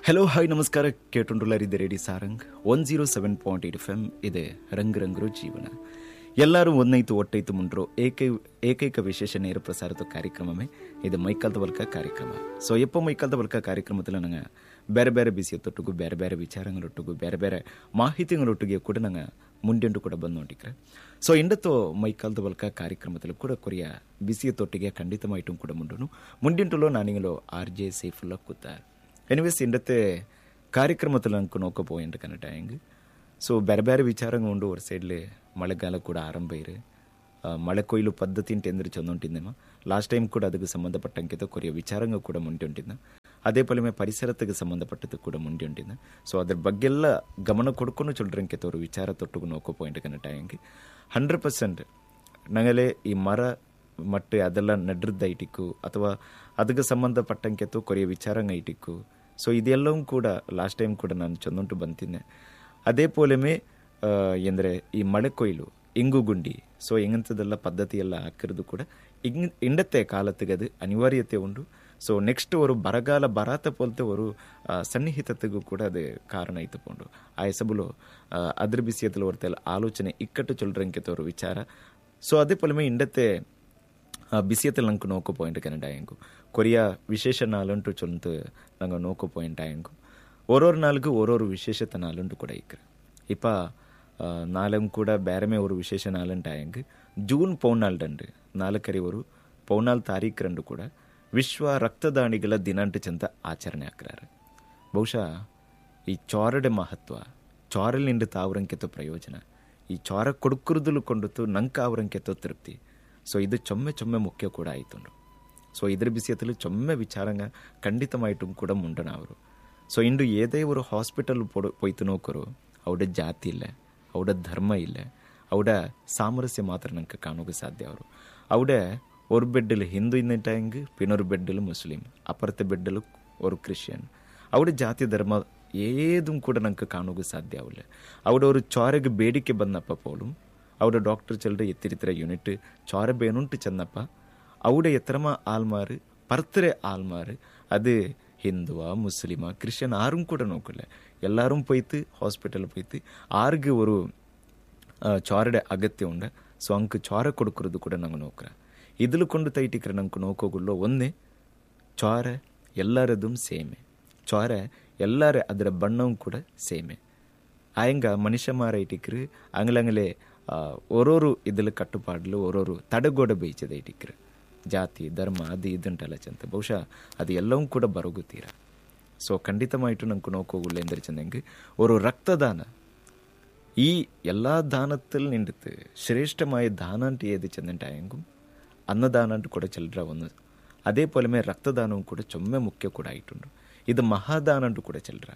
hello hi ನಮಸ್ಕಾರ ಕೇಟುಂಡುಲರಿದ್ದ radio Sarang one zero seven point eight F M ಇದೆ ರಂಗ್ ರಂಗ್ರು ಜೀವನ ಎಲ್ಲರೂ ಒಂದೈತು ಒಟ್ಟೈತು ಮುಂಡ್ರು ಏಕೈ ಏಕೈಕ ವಿಶೇಷ ನೇರ ಪ್ರಸಾರದ ಕಾರ್ಯಕ್ರಮವೇ ಇದು ಮೈಕಾಲ್ದ ಬಲ್ಕ ಕಾರ್ಯಕ್ರಮ ಸೊ ಎಪ್ಪ ಮೈಕಾಲ್ದ ಬಲ್ಕ ಕಾರ್ಯಕ್ರಮದಲ್ಲಿ ನಂಗೆ ಬೇರೆ ಬೇರೆ ಬಿಸಿಯ ತೊಟ್ಟಿಗೂ ಬೇರೆ ಬೇರೆ ವಿಚಾರಗಳೊಟ್ಟಿಗೂ ಬೇರೆ ಬೇರೆ ಮಾಹಿತಿಗಳೊಟ್ಟಿಗೆ ಕೂಡ ನಂಗೆ ಮುಂದೆಂಡು ಕೂಡ ಬಂದು ನೋಡಿಕ್ರೆ ಸೊ ಇಂಡತ್ತು ಮೈಕಾಲ್ದ ಬಲ್ಕ ಕಾರ್ಯಕ್ರಮದಲ್ಲಿ ಕೂಡ ಕೊರಿಯ ಬಿಸಿಯ ತೊಟ್ಟಿಗೆ ಖಂಡಿತಮಾയിട്ടും ಕೂಡ ಮುಂಡುನು ಮುಂದಿಂಟುలో నానిగలో ఆర్జే సేఫ్లో కుతారు ఎనీవేస్ ఇండతే కార్యక్రమத்தில் ಅಂಕು ನೋಕೋಪೋಯಿಂಟ್ ಕನ್ನಡ ಹೆಂಗೆ ಸೊ ಬೇರೆ ಬೇರೆ ವಿಚಾರಂಗ ಉಂಡು ஒரு ಸೈಡ್ಲಿ ಮಳೆಗಾಲ ಕೂಡ ಆರಂಭ ಇರು ಆ, ಮಳೆ ಕೊಯ್ಲು ಪದ್ಧತಿ ಅಂತ ಎಂದ್ರೆ ಚಂದುಂಟಿಂದೇಮ ಲಾಸ್ಟ್ ಟೈಮ್ ಕೂಡ ಅದಕ್ಕೆ ಸಂಬಂಧಪಟ್ಟಂಗೆ ಕೊರಿಯ ವಿಚಾರಂಗ ಕೂಡ ಮುಂದೆ ಉಂಟಿದ್ದ ಅದೇ ಪೊಲಿಮೆ ಪರಿಸರಕ್ಕೆ ಸಂಬಂಧಪಟ್ಟದ್ದು ಕೂಡ ಮುಂದೆ ಉಂಟಿದ್ದ ಸೊ ಅದ್ರ ಬಗ್ಗೆಲ್ಲ ಗಮನ ಕೊಡ್ಕೊಂಡು ಚೊಲ್ರಂಕೆ ತೋರು ವಿಚಾರ ತೊಟ್ಟುಗು ನೋಕೋ ಪಾಯಿಂಟ್ ಕನ್ನಡ ಹೆಂಗೆ ಹಂಡ್ರೆಡ್ ಪರ್ಸೆಂಟ್ ನಂಗಲೇ ಈ ಮರ ಮಟ್ಟು ಅದೆಲ್ಲ ನಡ್ರದ್ದು ಐಟಿಕ್ಕು ಅಥವಾ ಅದಕ್ಕೆ ಸಂಬಂಧಪಟ್ಟಂಕೆತ್ತು ಕೊರಿಯ ವಿಚಾರಂಗ ಐಟಿಕ್ಕು ಸೊ ಇದೆಲ್ಲವೂ ಕೂಡ ಲಾಸ್ಟ್ ಟೈಮ್ ಕೂಡ ನಾನು ಚಂದುಂಟು ಬಂತಿದ್ದೆ ಅದೇ ಪೋಲೆಮೆ ಎಂದರೆ ಈ ಮಳೆ ಕೊಯ್ಲು ಇಂಗು ಗುಂಡಿ ಸೊ ಎಂಗಂಥದ್ದೆಲ್ಲ ಪದ್ಧತಿ ಎಲ್ಲ ಹಾಕಿರೋದು ಕೂಡ ಇಂಗ್ ಇಂಡತ್ತೆ ಕಾಲತ್ತಿಗೆ ಅದು ಅನಿವಾರ್ಯತೆ ಉಂಟು ಸೊ ನೆಕ್ಸ್ಟ್ ಅವರು ಬರಗಾಲ ಬರಾತ ಪೋಲ್ತೆ ಅವರು ಸನ್ನಿಹಿತತೆಗೂ ಕೂಡ ಅದು ಕಾರಣ ಇತ್ತುಕೊಂಡು ಆ ಹೆಸಬುಲು ಅದ್ರ ಬಿಸಿಯத்தில் ஒருத்தல் ಆಲೋಚನೆ ಇಕ್ಕಟ್ಟು ಚೊಲ್ರಂಕೆ ತೋರು ವಿಚಾರ ಸೊ ಅದೇ ಪೊಲಮೆ ಇಂಡತ್ತೆ ಆ, ಬಿಸಿಯத்தில் ನಂಗೆ ನೋಕೋ ಪಾಯಿಂಟ್ ಕನ್ನಡ ಹೆಂಗು ಕೊರಿಯಾ ವಿಶೇಷ ನಾಲಂಟು ಚೊಂತು ನಂಗೆ ನೋಕೋ ಪಾಯಿಂಟ್ ಹೆಂಗು ಓರೋರು ನಾಲ್ಕು ಓರೋರು ವಿಶೇಷತೆ ನಾಲಂಟು ಕೂಡ ಇಕ್ರೆ ಇಪ್ಪ ಆ, ನಾಲಂ ಕೂಡ ಬೇರೆಮೇ ஒரு ವಿಶೇಷ ನಾಲಂಟ ಹೆಂಗ್ ಜೂನ್ ಪೌನಾಲ್ಡಂಡು ನಾಲ್ಕರಿ ஒரு ಪೌನಾಲ್ ತಾರೀಖರಂಡು ಕೂಡ ವಿಶ್ವ ರಕ್ತದಾನಿಗಳ ದಿನಾಂಟ ಚಂತ ಆಚರಣೆ ಹಾಕ್ರಾರೆ ಬಹುಶಃ ಈ ಚೋರಡೆ ಮಹತ್ವ ಚೋರಲಿಂದ ತಾವ್ರಂಕೆತ್ತೋ ಪ್ರಯೋಜನ ಈ ಚೋರ ಕೊಡುಕುರುದಲು ಕೊಂಡುತ್ತು ನಂಕ ಅವರಂಕೆತ್ತೋ ತೃಪ್ತಿ ಸೊ ಇದು ಚೊಮ್ಮೆ ಚೊಮ್ಮೆ ಮುಖ್ಯ ಕೂಡ ಆಯ್ತುಂಡು ಸೊ ಇದ್ರ ಬಿಸಿಯತ್ತಲು ಚೊಮ್ಮೆ ವಿಚಾರಂಗ ಖಂಡಿತಮಾയിട്ടും ಕೂಡ ಮುಂಡನ ಅವರು ಸೊ ಇಂದು ಏದೇ ஒரு ಹಾಸ್ಪಿಟಲ್ ಪೊಯ್ತು ನೋಕರು ಅವಡ ಜಾತಿ ಇಲ್ಲ ಅವಡ ಧರ್ಮ ಇಲ್ಲ ಅವಡ ಸಾಮರಸ್ಯ ಮಾತ್ರ ನಂಗೆ ಕಾಣೋಕೆ ಸಾಧ್ಯ ಅವರು ಅವಡ ஒரு பெட்டில் ஹிந்து இன்னிட்டாங்க பின்னொரு பெட்டில் முஸ்லீம் ಅಪರತೆ ಬೆಡ್ಡಲು ஒரு ಕ್ರಿಶ್ಚಿಯನ್ ಅವಡ ಜಾತಿ ಧರ್ಮ ಏದುം ಕೂಡ ನಂಗೆ ಕಾಣೋಕೆ ಸಾಧ್ಯ ಅವಲ್ಲ ಅವಡ ஒரு ಚೋರೆಗೆ ಬೇಡಿಕೆ ಬಂದಪ್ಪ ಪೋಲು ಅವಡ ಡಾಕ್ಟರ್ ಚೆಲ್ರೆ ಎತ್ತಿರಿತರ ಯೂನಿಟ್ ಚೋರ ಬೇನುಂಟು ಚೆನ್ನಪ್ಪ ಅವಡ ಎತ್ತರಮ ಆಲ್ಮಾರು ಪರ್ತರೆ ಆಲ್ಮಾರು ಅದು ஹிந்துவா முஸ்லீமா கிறிஸ்டியன் யாரும் கூட நோக்கல எல்லாரும் போய்த்து ஹாஸ்பிட்டல் போய்த்து ஆறுக்கு ஒரு ಚೋರಡೆ ಅಗತ್ಯ ಉಂಡ ಸೊ ಅಂಕ್ ಚೋರ ಕೊಡುಕರದು ಕೂಡ ನಂಗೆ ನೋಕ್ರ ಇದ್ಲು ಕೊಂಡು ತೈಟಿಕ್ರ ನಂಗೆ ನೋಕೋಗುಳ್ಳೋ ಒಂದೇ ಚೋರ ಎಲ್ಲರದುം ಸೇಮೆ ಚೋರ ಎಲ್ಲರ ಅದರ ಬಣ್ಣവും ಕೂಡ ಸೇಮೆ ಆಯಂಗ ಮನುಷ್ಯಮಾರ ಇಟಿಕ್ರು ಅಂಗ್ಲಂಗ್ಲೆ ಓರೋರು ಇದ್ಲ ಕಟ್ಟುಪಾಡ್ಲು ಓರೋರು ತಡಗೋಡ ಬೇಯ್ಚದ ಇಟಿಕ್ರು ಜಾತಿ ಧರ್ಮ ಅದು ಇದುಂಟಲ್ಲ ಚಂತ ಬಹುಶಃ ಅದು ಎಲ್ಲವೂ ಕೂಡ ಬರೋಗುತ್ತೀರ ಸೊ ಖಂಡಿತಮಾಯಿಟ್ಟು ನಂಗೆ ನೋಕೋಗುಳ್ಳ ಎಂದರೆ ಚಂದಂಗೆ ஒரு ರಕ್ತದಾನ ഈ എല്ലാ ദാനത്തിൽ നിന്നിട്ട് ശ്രേഷ്ഠമായ ദാനാണ്ട് ഏത് ചെന്നിട്ടായെങ്കും അന്നദാനാണ്ട് കൂടെ ചിലര ഒന്ന് അതേപോലെ രക്തദാനവും കൂടെ ചൊമ്മ മുഖ്യ കൂടെ ആയിട്ടുണ്ട് ഇത് മഹാദാനാണ്ട് കൂടെ ചിലര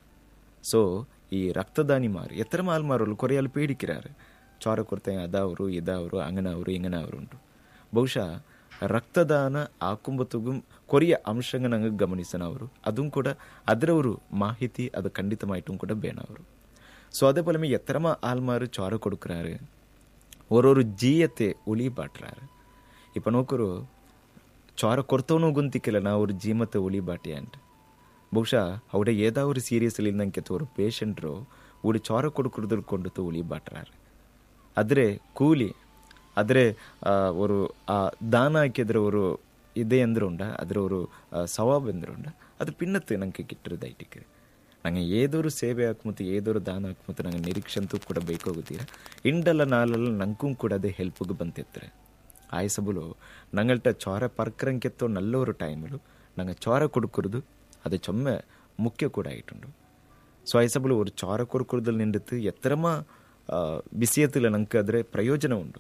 ಸೊ ಈ ರಕ್ತದಾನಿಮಾರು ಎತ್ತರ ಮಾಲ್ಮಾರು ಕೊರೆಯಲ್ಲಿ ಪೀಡಿಕ್ಕಿರಾರು ಚೋರ ಕೊಡ್ತೆ ಅದವರು ಇದವರು ಅಂಗನವರು ಇಂಗನವರು ಉಂಟು ಬಹುಶಃ ರಕ್ತದಾನ ಆಕುಂಬತ್ತುಗು ಕೊರಿಯ ಅಂಶಂಗ ನಂಗೆ ಗಮನಿಸನವರು ಅದು ಕೂಡ ಅದರವರು ಮಾಹಿತಿ ಅದು ಖಂಡಿತಮಾയിട്ടും ಕೂಡ ಬೇನವರು ಸೊ அதே போலமே எத்தரமா ஆள்மாறு சோர கொடுக்குறாரு ஒரு ஒரு ஜீயத்தை ஒளி பாட்டுறாரு இப்போ நோக்கರು ಚೋರ ಕೊರ್ತವನು ಗುಂತಿಕ್ಕಿಲ್ಲ ನಾ ಅವ್ರ ಜೀಮತೆ ಉಳಿ ಬಾಟಿ ಅಂಟ್ ಬಹುಶಃ ಅವಡ ಏದಾ ஒரு சீரியஸில் இருந்தಂಕೆ ஒரு பேஷண்ட்ರು ஒரு ಚೋರ ಕೊಡುಕುಡ್ದು ಕೊಂಡುತ್ತು ಉಳಿ ಬಾಟ್ರಾರು ಆದರೆ ಕೂಲಿ ಆದರೆ ஒரு ಆ ದಾನ ಹಾಕಿದ್ರೆ ஒரு ಇದೆ ಅಂದ್ರೆ ಉಂಡ ಅದರ ஒரு ಸವಾಬ್ ಅಂದ್ರೆ ಉಂಡ ಅದು ಪಿನ್ನತ್ತು ನಂಗೆ ಕಿಟ್ಟಿರೋದು ಐಟಿಕ್ಕೆ ನಂಗೆ ಏದೋರು ಸೇವೆ ಹಾಕ್ಮತ್ತು ಏದೋರು ದಾನ ಹಾಕ್ಮತ್ತು ನಂಗೆ ನಿರೀಕ್ಷಂತೂ ಕೂಡ ಬೇಕಾಗುತ್ತೀರ ಇಂಡಲ್ಲ ನಾಲಲ್ಲ ನಂಗೂ ಕೂಡ ಅದೇ ಹೆಲ್ಪ್ಗೆ ಬಂತಿರ್ತಾರೆ ಆಯ್ಸಬುಲು ನಂಗಳ್ಟ ಚೋರ ಪರ್ಕರಂಕೆತ್ತೋ ನಲ್ಲೋರು ಟೈಮಲು ನಂಗೆ ಚೋರ ಕೊಡುಕುರುದು ಅದು ಚೊಮ್ಮೆ ಮುಖ್ಯ ಕೂಡ ಆಯಿട്ടുണ്ട് ಸೊ ಆಯ್ಸಬುಲು ஒரு ಚೋರ ಕೊಡುಕುರುದಲ್ಲಿ ನಿಂಡಿತ್ತು ಎತ್ತರಮ ಬಿಸಿಯತ್ತಿಲ್ಲ ನಂಗೆ ಆದರೆ ಪ್ರಯೋಜನ ಉಂಟು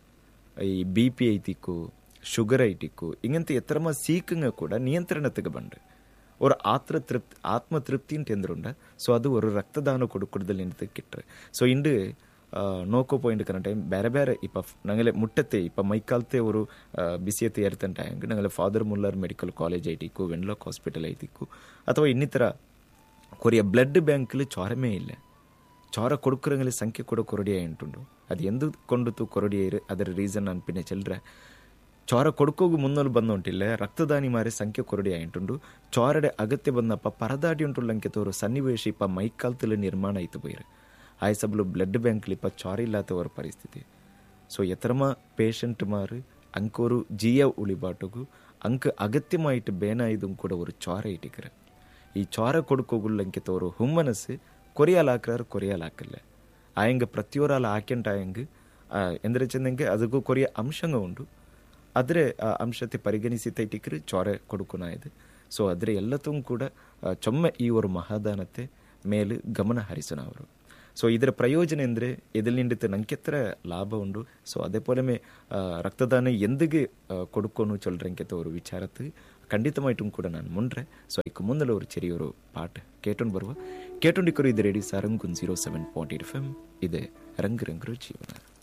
ಈ ಬಿ ಪಿ ಐತಿಕ್ಕು ಶುಗರ್ ಐಟಿಕ್ಕು ಇಂಗಂತ ಎತ್ತರಮ ಸೀಕಂಗ ಕೂಡ ನಿಯಂತ್ರಣತೆಗೆ ಬಂಡು ஒரு ஆத்திர திருப்தி ஆத்ம திருப்தின்ட்டு எந்திருண்ட ஸோ அது ஒரு ரத்ததான கொடுக்குறதுல இருந்து கிட்டுரு ஸோ ಇಂಡು ನೋಕೋ ಪಾಯಿಂಟ್ ಕನ ಟೈಮ್ ಬೇರೆ ಬೇರೆ ಇಪ್ಪ ನಂಗಲೆ ಮುಟ್ಟತ್ತೆ ಇಪ್ಪ ಮೈಕಾಲ್ತೆ ಅವರು ಬಿಸಿಯತ್ತೆ ಏರ್ತನ್ ಟೈಮ್ ನಂಗಲೆ ಫಾದರ್ ಮುಲ್ಲರ್ ಮೆಡಿಕಲ್ ಕಾಲೇಜ್ ಐಟಿಕ್ಕು ವೆನ್ಲಾಕ್ ಹಾಸ್ಪಿಟಲ್ ಐತಿಕ್ಕು ಅಥವಾ ಇನ್ನಿತರ ಕೊರಿಯ ಬ್ಲಡ್ ಬ್ಯಾಂಕಲ್ಲಿ ಚೋರಮೇ ಇಲ್ಲ ಚೋರ ಕೊಡುಕರಂಗಲಿ ಸಂಖ್ಯೆ ಕೂಡ ಕೊರಡಿಯ ಉಂಟುಂಡು ಅದು ಎಂದು ಕೊಂಡುತ್ತು ಕೊರಡಿಯ ಅದರ ರೀಸನ್ ಅನ್ಪಿನ ಚೆಲ್ರೆ ചോര കൊടുക്കോಗു മുന്നോല് ಬಂದೊಂಟಿಲ್ಲ ರಕ್ತದಾನಿಮಾರೆ ಸಂಖ್ಯೆ ಕೊರಡಿ ಆಯಿಂಟುಂಡು ಚೋರಡೆ ಅಗತ್ಯ ಬಂದಪ್ಪ ಪರದಾಡಿ ಉಂಟುಳ್ಳಂಕೆ ತೋರು ಸನ್ನಿವೇಶ ಇಪ್ಪ ಮೈಕಾಲ್ತಲು ನಿರ್ಮಾಣ ಆಯ್ತು ಬೈರು ಆಯ್ಸಬ್ಲು ಬ್ಲಡ್ ಬ್ಯಾಂಕ್ ಇಪ್ಪ ಚೋರ ಇಲ್ಲಾತವರ ಪರಿಸ್ಥಿತಿ ಸೊ ಎತ್ತರಮ ಪೇಷಂಟ್ ಮಾರು ಅಂಕೋರು ಜಿಯ ಉಳಿಬಾಟುಗು ಅಂಕ ಅಗತ್ಯಮಾಯಿಟ್ಟು ಬೇನಾಯ್ದು ಕೂಡ ஒரு ಚೋರ ಇಟ್ಟಿಕ್ರ ಈ ಚೋರ ಕೊಡುಕೋಗುಳ್ಳಂಕೆ ತೋರು ಹುಮ್ಮನಸ್ಸು ಕೊರಿಯಾಲಾಕ್ರಾರು ಕೊರಿಯಾಲಾಕಲ್ಲ ಆಯಂಗ ಪ್ರತಿಯೊರಾಲ ಆಕೆಂಟ ಆಯಂಗ್ ಎಂದ್ರೆ ಚೆಂದಂಗೆ ಅದಕ್ಕೂ ಕೊರಿಯ ಅಂಶಂಗ ಉಂಡು ಆದರೆ ಆ ಅಂಶತೆ ಪರಿಗಣಿಸಿ ತೈಟಿಕ್ರು ಚೋರೆ ಕೊಡುಕುನಾಯ್ದು ಸೊ ಆದರೆ ಎಲ್ಲತೂ ಕೂಡ ಆ, ಚೊಮ್ಮೆ ಈ ಒಂದು ಮಹಾದಾನತೆ ಮೇಲು ಗಮನ ಹರಿಸೋಣ ಅವರು ಸೊ ಇದರ ಪ್ರಯೋಜನ ಎಂದರೆ ಎದಲಿಂಡಿತ ನಂಕೆತ್ರ ಲಾಭ ಉಂಡು ಸೊ അതേ പോലെ ರಕ್ತದಾನ ಎಂದಿಗೆ കൊടുക്കുന്നു ചൊല്ലറെങ്കത്തെ ഒരു വിചാരത്ത് ಖಂಡಿತಮಾയിട്ടും ಕೂಡ ನಾನು ಮುಂಡ್ರೆ ಸೊ ಅದಕ್ಕೆ ಮುಂದಲ ഒരു ചെറിയൊരു പാട്ട് കേട്ടോണ്ട് ಬರುವ കേട്ടോണ്ടിക്കൊരു ഇത് റേഡിയോ സാറംകുൻ zero seven point eight F M ഇത് രംഗ് രംഗ് ജീവന